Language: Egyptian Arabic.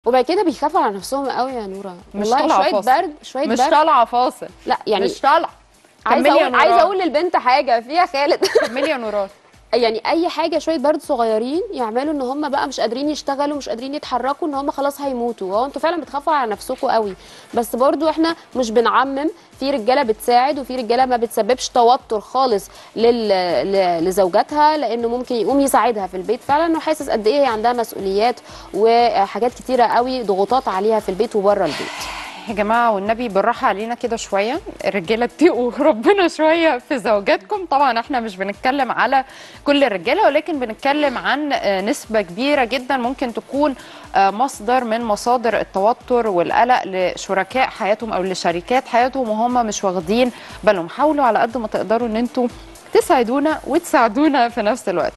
وبعد كده بيخافوا على نفسهم قوي يا نوره مش والله طالعة شويه فاصل. برد شويه مش برد طالعه فاصل لا يعني مش طالعه عايزه كملي يا اقول عايزه نوران. اقول للبنت حاجه فيها خالد كملي يا نوران يعني اي حاجه شويه برد صغيرين يعملوا ان هم بقى مش قادرين يشتغلوا مش قادرين يتحركوا ان هم خلاص هيموتوا هو انتوا فعلا بتخافوا على نفسكم قوي بس برضو احنا مش بنعمم في رجاله بتساعد وفي رجاله ما بتسببش توتر خالص لل... ل... لزوجاتها لانه ممكن يقوم يساعدها في البيت فعلا انه حاسس قد ايه هي عندها مسؤوليات وحاجات كتيره قوي ضغوطات عليها في البيت وبره البيت يا جماعه والنبي بالراحه علينا كده شويه الرجاله اتقوا ربنا شويه في زوجاتكم طبعا احنا مش بنتكلم على كل الرجاله ولكن بنتكلم عن آه، نسبه كبيره جدا ممكن تكون آه، مصدر من مصادر التوتر والقلق لشركاء حياتهم او لشركات حياتهم وهم مش واخدين بالهم حاولوا على قد ما تقدروا ان انتوا تساعدونا وتساعدونا في نفس الوقت